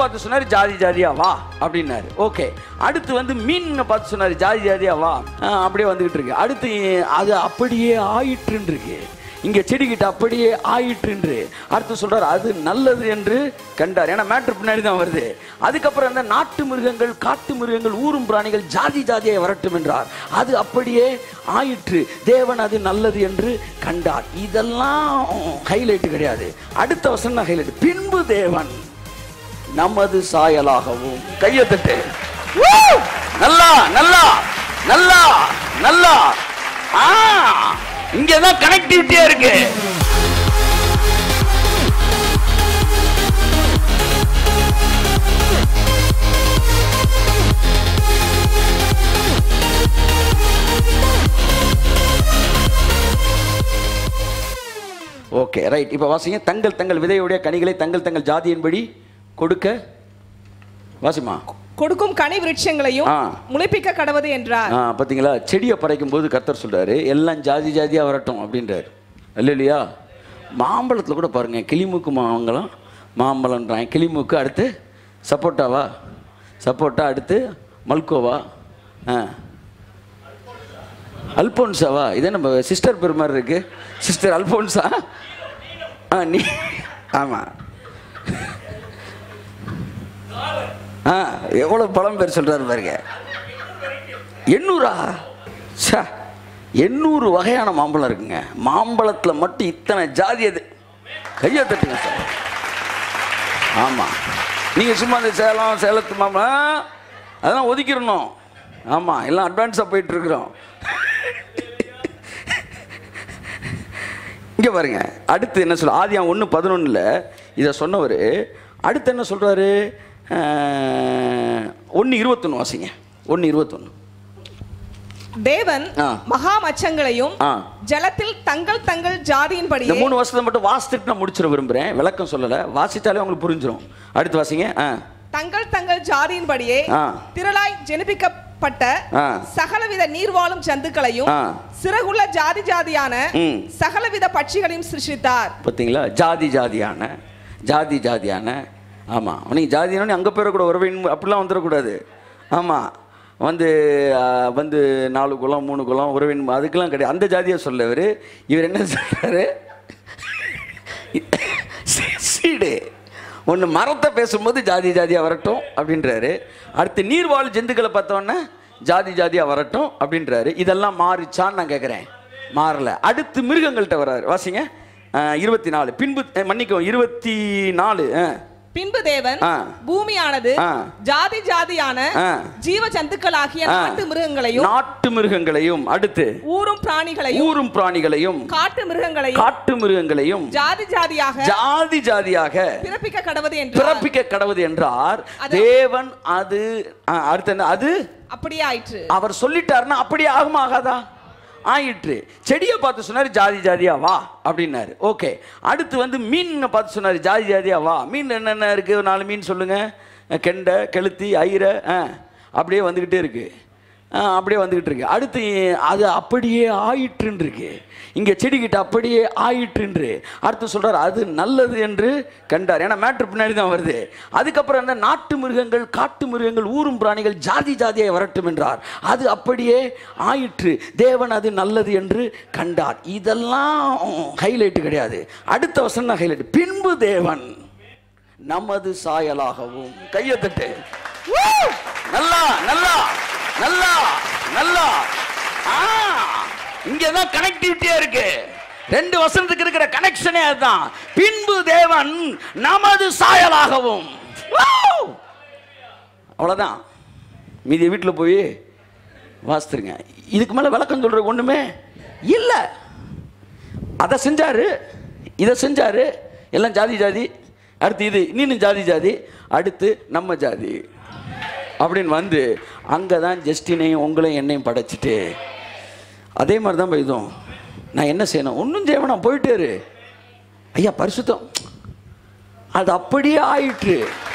பார்த்து சொன்னாரு ஜாதி ஜாதியா வா அப்படின்னாரு ஓகே அடுத்து வந்து மீன் பார்த்து சொன்னாரு ஜாதி ஜாதியா வா ஆ, அப்படியே வந்துகிட்டு இருக்கு அடுத்து அது அப்படியே ஆயிற்றுன்னு இருக்கு இங்க செடிகிட்ட அப்படியே ஆயிற்றுன்று அடுத்து சொல்றாரு அது நல்லது என்று கண்டார் ஏன்னா மேட்ரு பின்னாடி தான் வருது அதுக்கப்புறம் அந்த நாட்டு மிருகங்கள் காட்டு மிருகங்கள் ஊரும் பிராணிகள் ஜாதி ஜாதியை வரட்டும் என்றார் அது அப்படியே ஆயிற்று தேவன் அது நல்லது என்று கண்டார் இதெல்லாம் ஹைலைட் கிடையாது அடுத்த வசனம் தான் ஹைலைட் பின்பு தேவன் நமது சாயலாகவும் கையை தட்டு Woo! நல்லா நல்லா நல்லா நல்லா ஆ இங்கதான் கனெக்டிவிட்டியா இருக்கு ஓகே ரைட் இப்போ வாசிங்க தங்கள் தங்கள் விதையுடைய கனிகளை தங்கள் தங்கள் ஜாதியின்படி கொடுக்க வாசிமா கொடுக்கும் கனி விருட்சங்களையும் ஆ. முளைப்பிக்க கடவது என்றார் ஆ பார்த்தீங்களா செடியை பறைக்கும் போது கர்த்தர் சொல்றாரு எல்லாம் ஜாதி ஜாதியாக வரட்டும் அப்படின்றாரு இல்ல இல்லையா மாம்பழத்தில் கூட பாருங்க கிளிமூக்கு மாம்பழம் மாம்பழம்ன்றாங்க கிளிமூக்கு அடுத்து சப்போட்டாவா சப்போட்டா அடுத்து மல்கோவா ஆ அல்போன்சாவா இதே நம்ம சிஸ்டர் பேர் மாதிரி இருக்கு சிஸ்டர் அல்போன்சா ஆ நீ ஆமாம் ஆ எவ்வளோ பழம் பேர் சொல்கிறாரு பாருங்க எண்ணூறா சே எண்ணூறு வகையான மாம்பழம் இருக்குங்க மாம்பழத்தில் மட்டும் இத்தனை ஜாதி அது கையை தட்டுங்க சார் ஆமாம் நீங்கள் சும்மா இந்த சேலம் சேலத்து மாம்பழம் அதெல்லாம் ஒதுக்கிடணும் ஆமாம் எல்லாம் அட்வான்ஸாக போயிட்டுருக்குறோம் இங்கே பாருங்க அடுத்து என்ன சொல்ல ஆதியாம் ஒன்று பதினொன்றில் இதை சொன்னவர் அடுத்து என்ன சொல்கிறாரு ஒன்று இருபத்தொன்று வாசிங்க ஒன்று இருபத்தொன்று தேவன் ஆ. மகா மச்சங்களையும் ஆ ஜலத்தில் தங்கள் தங்கள் ஜாதியின்படி இந்த மூணு வருஷத்தை மட்டும் வாசித்துட்டு நான் முடிச்சிட விரும்புகிறேன் விளக்கம் சொல்லலை வாசித்தாலே உங்களுக்கு புரிஞ்சிடும் அடுத்து வாசிங்க ஆ தங்கள் தங்கள் ஜாதியின்படியே ஆ. திரளாய் ஜெனிப்பிக்கப்பட்ட ஆ. சகலவித நீர்வாழும் ஜந்துக்களையும் ஆ. சிறகுள்ள ஜாதி ஜாதியான ம். சகலவித பட்சிகளையும் சிருஷ்டித்தார் பார்த்தீங்களா ஜாதி ஜாதியான ஜாதி ஜாதியான ஆமாம் நீங்கள் ஜாதியான அங்கே போயிடக்கூட உறவின் அப்படிலாம் வந்துடக்கூடாது ஆமாம் வந்து ஆ, வந்து நாலு குலம் மூணு குலம் உறவின் அதுக்கெல்லாம் கிடையாது அந்த ஜாதியை சொல்லவர் இவர் என்ன சொல்றாரு சீடு ஒன்று மரத்தை பேசும்போது ஜாதி ஜாதியாக வரட்டும் அப்படின்றாரு அடுத்து நீர்வாழ் ஜந்துக்களை பார்த்தோன்னே ஜாதி ஜாதியாக வரட்டும் அப்படின்றாரு இதெல்லாம் மாறிச்சான்னு நான் கேட்குறேன் மாறல அடுத்து மிருகங்கள்கிட்ட வர்றாரு வாசிங்க இருபத்தி நாலு பின்பு அஹ், மன்னிக்கவும் இருபத்தி நாலு பின்பு தேவன் ஆ. பூமியானது ஆ. ஜாதி ஜாதியான ஆ. ஜீவ ஜந்துக்களாகிய ஆ. நாட்டு மிருகங்களையும் நாட்டு மிருகங்களையும் அடுத்து ஊரும் பிராணிகளையும் ஊரும் பிராணிகளையும் காட்டு மிருகங்களையும் காட்டு மிருகங்களையும் ஜாதி ஜாதியாக ஜாதி ஜாதியாக பிறப்பிக்க கடவது என்று பிறப்பிக்க கடவுது என்றார் அது- தேவன் அது ஆ, அடுத்து என்ன அது அப்படியே ஆயிற்று அவர் சொல்லிட்டாருன்னா அப்படியே ஆகுமா ஆகாதா ஆயிற்று செடியை பார்த்து சொன்னார் ஜாதி ஜாதியா வா அப்படின்னாரு ஓகே அடுத்து வந்து மீனை பார்த்து சொன்னார் ஜாதி ஜாதியா வா மீன் என்னென்ன இருக்கு ஒரு நாலு மீன் சொல்லுங்க அஹ் கெண்டை கெளுத்தி ஐரை ஆ அப்படியே வந்துக்கிட்டே இருக்கு ஆ, அப்படியே வந்துக்கிட்டு இருக்கு அடுத்து அது அப்படியே ஆயிற்றுன்னு இருக்கு இங்கே செடிக்கிட்ட அப்படியே ஆயிற்றுன்று அடுத்து சொல்றார் அது நல்லது என்று கண்டார் ஏன்னா மேட்ரு பின்னாடி தான் வருது அதுக்கப்புறம் அந்த நாட்டு மிருகங்கள் காட்டு மிருகங்கள் ஊரும் பிராணிகள் ஜாதி ஜாதியை வரட்டும் என்றார் அது அப்படியே ஆயிற்று தேவன் அது நல்லது என்று கண்டார் இதெல்லாம் ஹைலைட் கிடையாது அடுத்த வசனம் தான் ஹைலைட் பின்பு தேவன் நமது சாயலாகவும் கையை தட்டு Woo! நல்லா நல்லா நல்லா நல்லா ஆ இங்கதான் கனெக்டிவிட்டியா இருக்கு ரெண்டு வசனத்துக்கு இருக்கிற கனெக்ஷனே அதுதான் பின்பு தேவன் நமது சாயலாகவும் Woo! அவ்வளவுதான் மீதி வீட்டில் போய் வாசித்துருங்க இதுக்கு மேலே விளக்கம் சொல்றது ஒண்ணுமே இல்லை அதை செஞ்சாரு இதை செஞ்சாரு எல்லாம் ஜாதி ஜாதி அடுத்து இது இன்னும் ஜாதி ஜாதி அடுத்து நம்ம ஜாதி அப்படின்னு வந்து அங்கே தான் ஜஸ்டினையும் உங்களையும் என்னையும் படைச்சிட்டு அதே மாதிரி தான் இதுவும் நான் என்ன செய்யணும் ஒன்றும் செய்ய வேணாம் போயிட்டே இரு ஐயா பரிசுத்தம் அது அப்படியே ஆயிற்று